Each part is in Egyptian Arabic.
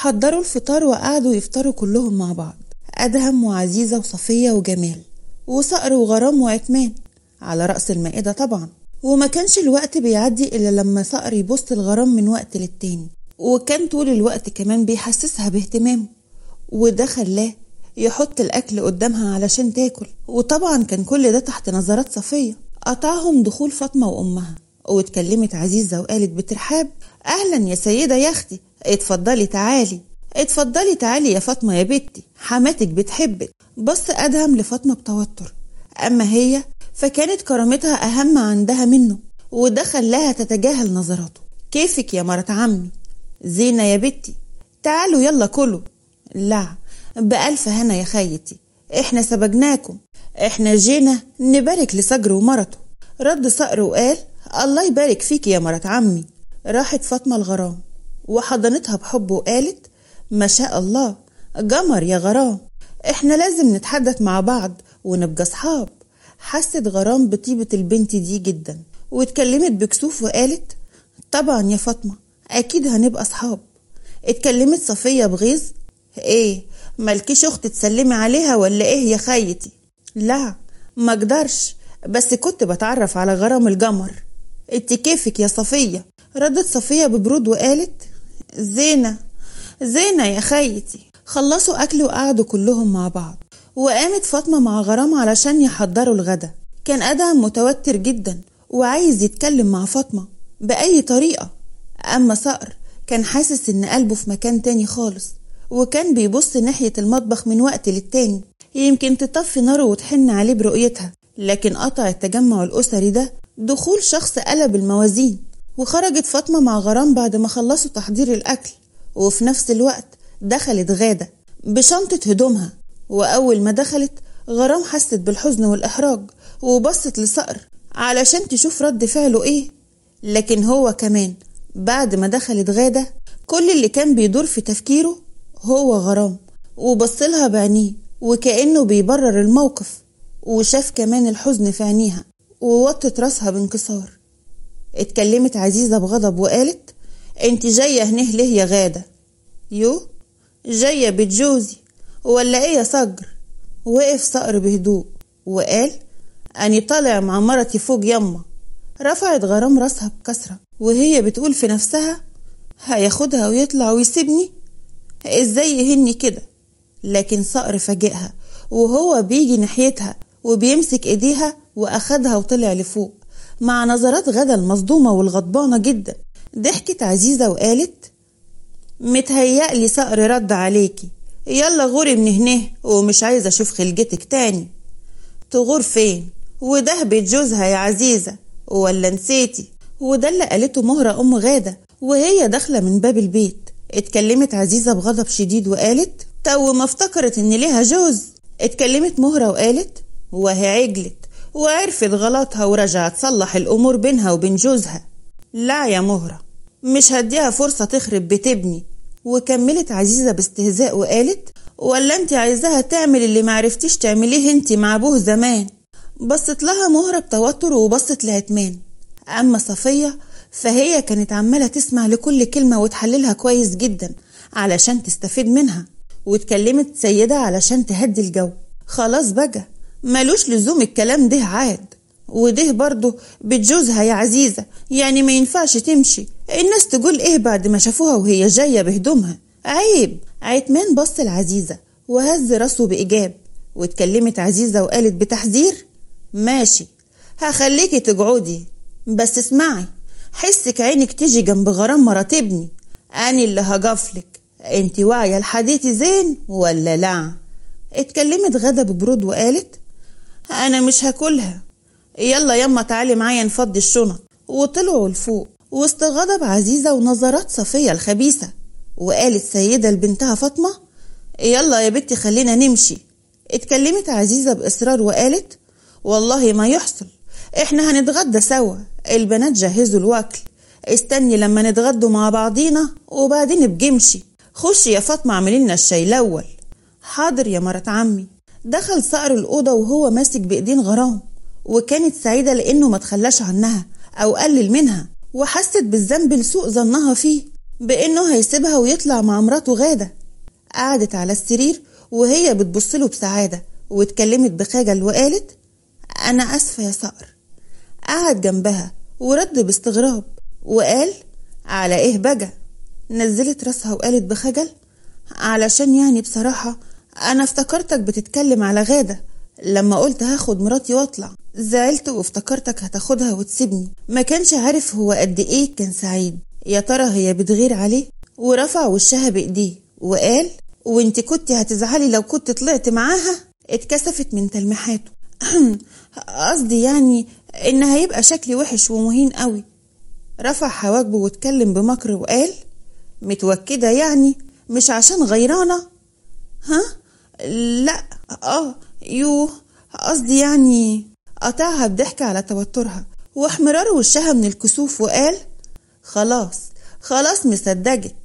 حضروا الفطار وقعدوا يفطروا كلهم مع بعض أدهم وعزيزة وصفية وجمال وصقر وغرام وعتمان على رأس المائدة طبعا وما كانش الوقت بيعدي إلا لما صقر يبص الغرام من وقت للتاني وكان طول الوقت كمان بيحسسها باهتمامه وده خلاه يحط الأكل قدامها علشان تاكل وطبعا كان كل ده تحت نظرات صفية قطعهم دخول فاطمة وأمها واتكلمت عزيزة وقالت بترحاب أهلا يا سيدة يا أختي اتفضلي تعالي اتفضلي تعالي يا فاطمة يا بنتي حماتك بتحبك بص أدهم لفاطمة بتوتر أما هي فكانت كرامتها أهم عندها منه وده خلاها تتجاهل نظراته كيفك يا مرات عمي زينة يا بنتي تعالوا يلا كلوا لا بألف هنا يا خيتي احنا سبجناكم احنا جينا نبارك لصقر ومرته رد صقر وقال الله يبارك فيك يا مرات عمي راحت فاطمة الغرام وحضنتها بحب وقالت ما شاء الله جمر يا غرام احنا لازم نتحدث مع بعض ونبقى صحاب حست غرام بطيبة البنت دي جدا واتكلمت بكسوف وقالت طبعا يا فاطمة أكيد هنبقى صحاب اتكلمت صفية بغيظ ايه مالكيش اخت تسلمي عليها ولا ايه يا خيتي لا ما اقدرش بس كنت بتعرف على غرام الجمر انت كيفك يا صفية ردت صفية ببرود وقالت زينة زينة يا خيتي خلصوا أكل وقعدوا كلهم مع بعض وقامت فاطمة مع غرام علشان يحضروا الغدا كان أدهم متوتر جدا وعايز يتكلم مع فاطمة بأي طريقة أما صقر كان حاسس إن قلبه في مكان تاني خالص وكان بيبص ناحية المطبخ من وقت للتاني يمكن تطفي ناره وتحن عليه برؤيتها لكن قطع التجمع الأسري ده دخول شخص قلب الموازين وخرجت فاطمة مع غرام بعد ما خلصوا تحضير الأكل وفي نفس الوقت دخلت غادة بشنطة هدومها وأول ما دخلت غرام حست بالحزن والإحراج وبصت لصقر علشان تشوف رد فعله إيه لكن هو كمان بعد ما دخلت غادة كل اللي كان بيدور في تفكيره هو غرام وبصلها بعينيه وكأنه بيبرر الموقف وشاف كمان الحزن في عينيها ووطت راسها بانكسار اتكلمت عزيزة بغضب وقالت انت جاية هنه ليه يا غادة يو جاية بتجوزي ولا ايه يا صقر وقف صقر بهدوء وقال اني طالع مع مرتي فوق يما رفعت غرام راسها بكسرة وهي بتقول في نفسها هياخدها ويطلع ويسيبني ازاي يهني كده لكن صقر فاجئها وهو بيجي ناحيتها وبيمسك ايديها واخدها وطلع لفوق مع نظرات غدا المصدومة والغضبانة جدا ضحكت عزيزة وقالت متهيألي صقر رد عليكي يلا غوري من هنا ومش عايزة أشوف خلجتك تاني تغور فين وده بيت جوزها يا عزيزة ولا نسيتي وده اللي قالته مهرة أم غادة وهي داخلة من باب البيت اتكلمت عزيزة بغضب شديد وقالت تو ما افتكرت ان ليها جوز اتكلمت مهرة وقالت وهي عجلت وعرفت غلطها ورجعت تصلح الأمور بينها وبين جوزها لا يا مهرة مش هديها فرصة تخرب بيت ابني وكملت عزيزة باستهزاء وقالت ولا انت عايزاها تعمل اللي معرفتيش تعمليه انت مع ابوه زمان بصت لها مهرة بتوتر وبصت لعتمان أما صفية فهي كانت عمالة تسمع لكل كلمة وتحللها كويس جدا علشان تستفيد منها واتكلمت سيدة علشان تهدي الجو خلاص بقى ملوش لزوم الكلام ده عاد وده برضه بتجوزها يا عزيزة يعني ما ينفعش تمشي الناس تقول ايه بعد ما شافوها وهي جاية بهدومها عيب عتمان بص لعزيزة وهز راسه بإيجاب واتكلمت عزيزة وقالت بتحذير ماشي هخليكي تقعدي بس اسمعي حسك عينك تيجي جنب غرام مراتبني أنا اللي هجفلك انت واعية لحديتي زين ولا لا اتكلمت غدا ببرود وقالت أنا مش هاكلها يلا يما تعالي معايا نفضي الشنط وطلعوا لفوق وسط غضب عزيزة ونظرات صفية الخبيثة وقالت سيدة لبنتها فاطمة يلا يا بنتي خلينا نمشي اتكلمت عزيزة بإصرار وقالت والله ما يحصل احنا هنتغدى سوا البنات جهزوا الوكل استني لما نتغدوا مع بعضينا وبعدين بجمشي خشي يا فاطمة اعملي لنا الشاي الأول حاضر يا مرات عمي دخل صقر الأوضة وهو ماسك بإيدين غرام وكانت سعيدة لأنه ما تخلاش عنها أو قلل منها وحست بالذنب لسوء ظنها فيه بإنه هيسيبها ويطلع مع مراته غادة قعدت على السرير وهي بتبصله بسعادة واتكلمت بخجل وقالت أنا آسفة يا صقر قعد جنبها ورد باستغراب وقال على إيه بقى نزلت راسها وقالت بخجل علشان يعني بصراحة أنا افتكرتك بتتكلم على غادة لما قلت هاخد مراتي واطلع زعلت وافتكرتك هتاخدها وتسيبني ما كانش عارف هو قد ايه كان سعيد يا ترى هي بتغير عليه ورفع وشها بايديه وقال وانت كنت هتزعلي لو كنت طلعت معاها اتكسفت من تلميحاته قصدي يعني ان هيبقى شكلي وحش ومهين قوي رفع حواجبه واتكلم بمكر وقال متوكدة يعني مش عشان غيرانة ها لا اه يو قصدي يعني قطعها بضحك على توترها واحمرار وشها من الكسوف وقال خلاص خلاص مصدقك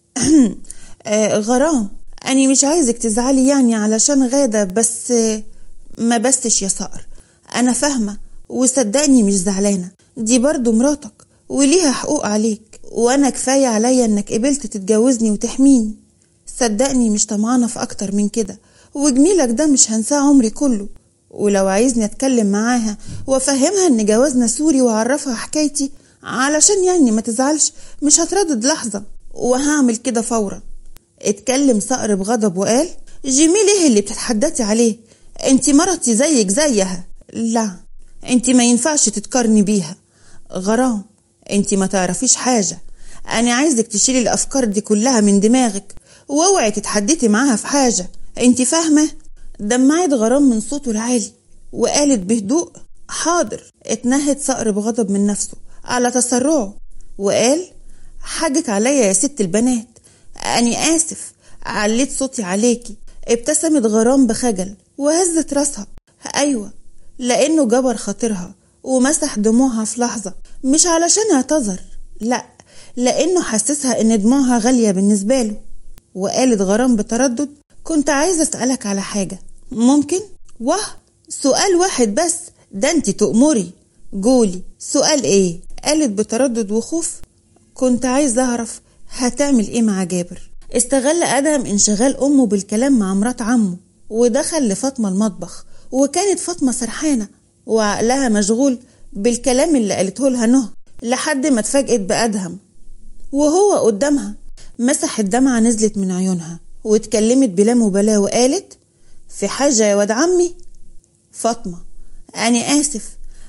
آه غرام أني مش عايزك تزعلي يعني علشان غادة بس ما بستش يا صقر أنا فاهمة وصدقني مش زعلانة دي برضو مراتك وليها حقوق عليك وأنا كفاية عليا إنك قبلت تتجوزني وتحميني صدقني مش طمعانة في أكتر من كده وجميلك ده مش هنساه عمري كله ولو عايزني أتكلم معاها وأفهمها إن جوازنا سوري وأعرفها حكايتي علشان يعني ما تزعلش مش هتردد لحظة وهعمل كده فورا اتكلم صقر بغضب وقال جميل ايه اللي بتتحدثي عليه انت مرتي زيك زيها لا انت ما ينفعش تتقارني بيها غرام انت ما تعرفيش حاجة انا عايزك تشيلي الافكار دي كلها من دماغك واوعي تتحدثي معاها في حاجة انت فاهمة دمعت غرام من صوته العالي وقالت بهدوء حاضر اتنهد صقر بغضب من نفسه على تسرعه وقال حاجك عليا يا ست البنات أني آسف عليت صوتي عليكي ابتسمت غرام بخجل وهزت راسها أيوة لأنه جبر خاطرها ومسح دموعها في لحظة مش علشان اعتذر لأ لأنه حسسها إن دموعها غالية بالنسبة له وقالت غرام بتردد كنت عايزة أسألك على حاجة ممكن؟ واه سؤال واحد بس ده انت تأمري قولي سؤال ايه؟ قالت بتردد وخوف كنت عايزة أعرف هتعمل ايه مع جابر استغل ادهم انشغال امه بالكلام مع مرات عمه ودخل لفاطمه المطبخ وكانت فاطمه سرحانه وعقلها مشغول بالكلام اللي قالته لها نه لحد ما اتفاجئت بادهم وهو قدامها مسح الدمعة نزلت من عيونها واتكلمت بلا مبالاة وقالت في حاجة يا واد عمي فاطمة أني آسف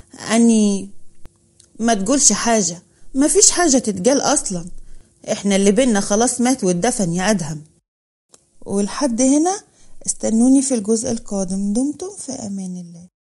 أني ما تقولش حاجة مفيش حاجة تتقال أصلا احنا اللي بينا خلاص مات واتدفن يا أدهم ولحد هنا استنوني في الجزء القادم دمتم في أمان الله